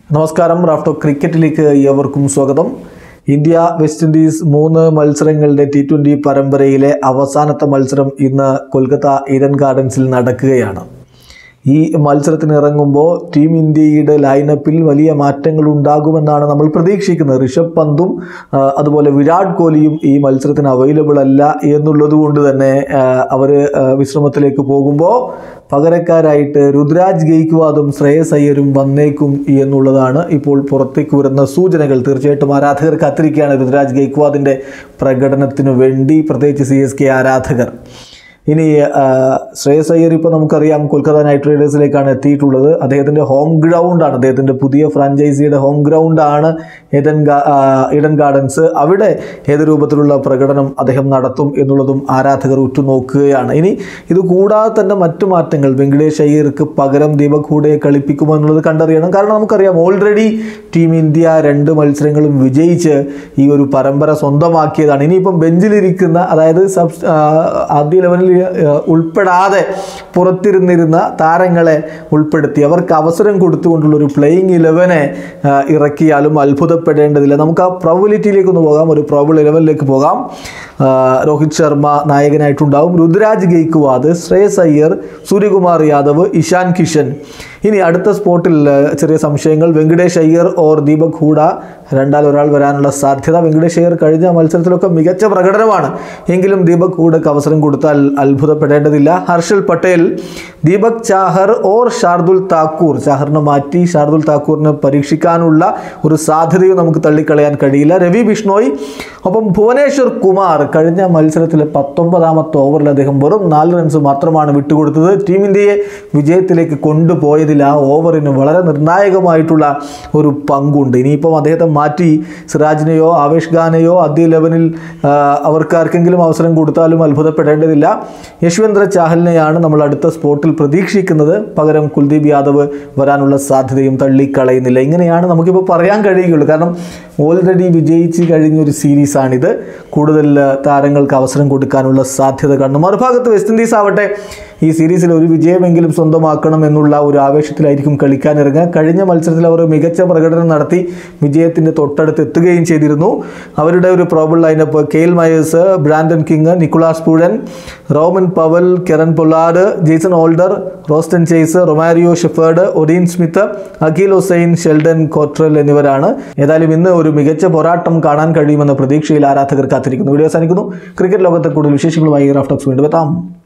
നമസ്കാരം റാഫ്റ്റോ ക്രിക്കറ്റിലേക്ക് ഏവർക്കും സ്വാഗതം ഇന്ത്യ വെസ്റ്റ് ഇൻഡീസ് മൂന്ന് മത്സരങ്ങളുടെ ടി ട്വൻ്റി പരമ്പരയിലെ അവസാനത്തെ മത്സരം ഇന്ന് കൊൽക്കത്ത ഈഡൻ ഗാർഡൻസിൽ നടക്കുകയാണ് ഈ മത്സരത്തിന് ഇറങ്ങുമ്പോൾ ടീം ഇന്ത്യയുടെ ലൈനപ്പിൽ വലിയ മാറ്റങ്ങൾ ഉണ്ടാകുമെന്നാണ് നമ്മൾ പ്രതീക്ഷിക്കുന്നത് ഋഷഭ് പന്തും ആ, അതുപോലെ വിരാട് കോഹ്ലിയും ഈ മത്സരത്തിന് അവൈലബിൾ അല്ല എന്നുള്ളത് കൊണ്ട് തന്നെ അവർ വിശ്രമത്തിലേക്ക് പോകുമ്പോൾ പകരക്കാരായിട്ട് രുദ്രാജ് ഗെയ്ക്വാദും ശ്രേയസ് അയ്യരും വന്നേക്കും എന്നുള്ളതാണ് ഇപ്പോൾ പുറത്തേക്ക് വരുന്ന സൂചനകൾ തീർച്ചയായിട്ടും ആരാധകർ കാത്തിരിക്കുകയാണ് രുദ്രാജ് ഗെയ്ക്വാദിൻ്റെ പ്രകടനത്തിനു വേണ്ടി പ്രത്യേകിച്ച് സി എസ് കെ ആരാധകർ ഇനി ആ, ശ്രേയസ് അയ്യർ ഇപ്പോൾ നമുക്കറിയാം കൊൽക്കത്ത നൈറ്റ് റൈഡേഴ്സിലേക്കാണ് എത്തിയിട്ടുള്ളത് അദ്ദേഹത്തിൻ്റെ ഹോം ഗ്രൗണ്ടാണ് അദ്ദേഹത്തിൻ്റെ പുതിയ ഫ്രാഞ്ചൈസിയുടെ ഹോം ഗ്രൗണ്ടാണ് ഏതൻ ഗാ- ആ, ഈഡൻ ഗാർഡൻസ് അവിടെ ഏത് രൂപത്തിലുള്ള പ്രകടനം അദ്ദേഹം നടത്തും എന്നുള്ളതും ആരാധകർ ഉറ്റുനോക്കുകയാണ് ഇനി ഇത് കൂടാതെ തന്നെ മറ്റു മാറ്റങ്ങൾ വെങ്കടേഷ് അയ്യർക്ക് പകരം ദീപക് ഹൂഡയെ കളിപ്പിക്കുമോ എന്നുള്ളത് കണ്ടറിയണം കാരണം നമുക്കറിയാം ഓൾറെഡി ടീം ഇന്ത്യ രണ്ട് മത്സരങ്ങളും വിജയിച്ച് ഈ ഒരു പരമ്പര സ്വന്തമാക്കിയതാണ് ഇനിയിപ്പം ബെഞ്ചിലിരിക്കുന്ന അതായത് സബ് ആ, ആദ്യ ലെവലിൽ ആ, ഉൾപ്പെടാതെ പുറത്തിരുന്നിരുന്ന താരങ്ങളെ ഉൾപ്പെടുത്തി അവർക്ക് അവസരം കൊടുത്തുകൊണ്ടുള്ള ഒരു പ്ലേയിങ് ഇലവനെ ആ, ഇറക്കിയാലും അത്ഭുതപ്പെടേണ്ടതില്ല നമുക്ക് ആ പ്രൊബിലിറ്റിയിലേക്ക് ഒന്ന് പോകാം ഒരു പ്രൊബിൾ ഇലവനിലേക്ക് പോകാം ആ, രോഹിത് ശർമ്മ നായകനായിട്ടുണ്ടാവും രുദ്രാജ് ഗെയ്ക്വാദ് ശ്രേയസ് അയ്യർ സൂര്യകുമാർ യാദവ് ഇഷാൻ കിഷൻ ഇനി അടുത്ത സ്പോട്ടിൽ ആ, ചെറിയ സംശയങ്ങൾ വെങ്കടേഷ് അയ്യർ ഓർ ദീപക് ഹൂഡ രണ്ടാൽ ഒരാൾ വരാനുള്ള സാധ്യത വെങ്കടേഷ് അയ്യർ കഴിഞ്ഞ മത്സരത്തിലൊക്കെ മികച്ച പ്രകടനമാണ് എങ്കിലും ദീപക് ഹൂഡക്ക് അവസരം കൊടുത്താൽ അത്ഭുതപ്പെടേണ്ടതില്ല ഹർഷൽ പട്ടേൽ ദീപക് ചാഹർ ഓർ ഷാർദുൽ താക്കൂർ ചാഹറിനെ മാറ്റി ഷാർദുൽ താക്കൂറിനെ പരീക്ഷിക്കാനുള്ള ഒരു സാധ്യതയും നമുക്ക് തള്ളിക്കളയാൻ കഴിയില്ല രവി ബിഷ്ണോയ് ഒപ്പം ഭുവനേശ്വർ കുമാർ കഴിഞ്ഞ മത്സരത്തിലെ പത്തൊമ്പതാമത്തെ ഓവറിൽ അദ്ദേഹം വെറും നാല് റൺസ് മാത്രമാണ് വിട്ടുകൊടുത്തത് ടീം ഇന്ത്യയെ വിജയത്തിലേക്ക് കൊണ്ടുപോയതിൽ ആ ഓവറിന് വളരെ നിർണായകമായിട്ടുള്ള ഒരു പങ്കുണ്ട് ഇനിയിപ്പം അദ്ദേഹത്തെ മാറ്റി സിറാജിനെയോ ആവേശ് ഖാനെയോ ആദ്യ ലെവനിൽ ആ, അവർക്ക് ആർക്കെങ്കിലും അവസരം കൊടുത്താലും അത്ഭുതപ്പെടേണ്ടതില്ല യശ്വന്ദ്ര ചാഹലിനെയാണ് നമ്മൾ അടുത്ത സ്പോട്ടിൽ പ്രതീക്ഷിക്കുന്നത് പകരം കുൽദീപ് യാദവ് വരാനുള്ള സാധ്യതയും തള്ളിക്കളയുന്നില്ല ഇങ്ങനെയാണ് നമുക്കിപ്പോൾ പറയാൻ കഴിയുകയുള്ളൂ കാരണം ഓൾറെഡി വിജയിച്ച് കഴിഞ്ഞൊരു സീരീസാണിത് കൂടുതൽ ആ, താരങ്ങൾക്ക് അവസരം കൊടുക്കാനുള്ള സാധ്യത കാണുന്നു മറുഭാഗത്ത് വെസ്റ്റ് ഇൻഡീസ് ആവട്ടെ ഈ സീരീസിൽ ഒരു വിജയമെങ്കിലും സ്വന്തമാക്കണം എന്നുള്ള ഒരു ആവേശത്തിലായിരിക്കും കളിക്കാനിറങ്ങുക കഴിഞ്ഞ മത്സരത്തിൽ അവർ മികച്ച പ്രകടനം നടത്തി വിജയത്തിൻ്റെ തൊട്ടടുത്ത് എത്തുകയും ചെയ്തിരുന്നു അവരുടെ ഒരു probable lineup Kyle Mayers Brandon King Nicholas Pooran Rovman Powell Kieron Pollard Jason Holder Roston Chase Romario Shepherd Odean Smith Akeal Hosein Sheldon Cottrell എന്നിവരാണ് ഏതായാലും ഇന്ന് ഒരു മികച്ച പോരാട്ടം കാണാൻ കഴിയുമെന്ന പ്രതീക്ഷയിൽ ആരാധകർ കാത്തിരിക്കുന്നു വീഡിയോ അവസാനിക്കുന്നു ക്രിക്കറ്റ് ലോകത്തെ കൂടുതൽ വിശേഷങ്ങളുമായി റാഫ്റ്റോക്സ് വീണ്ടും എത്താം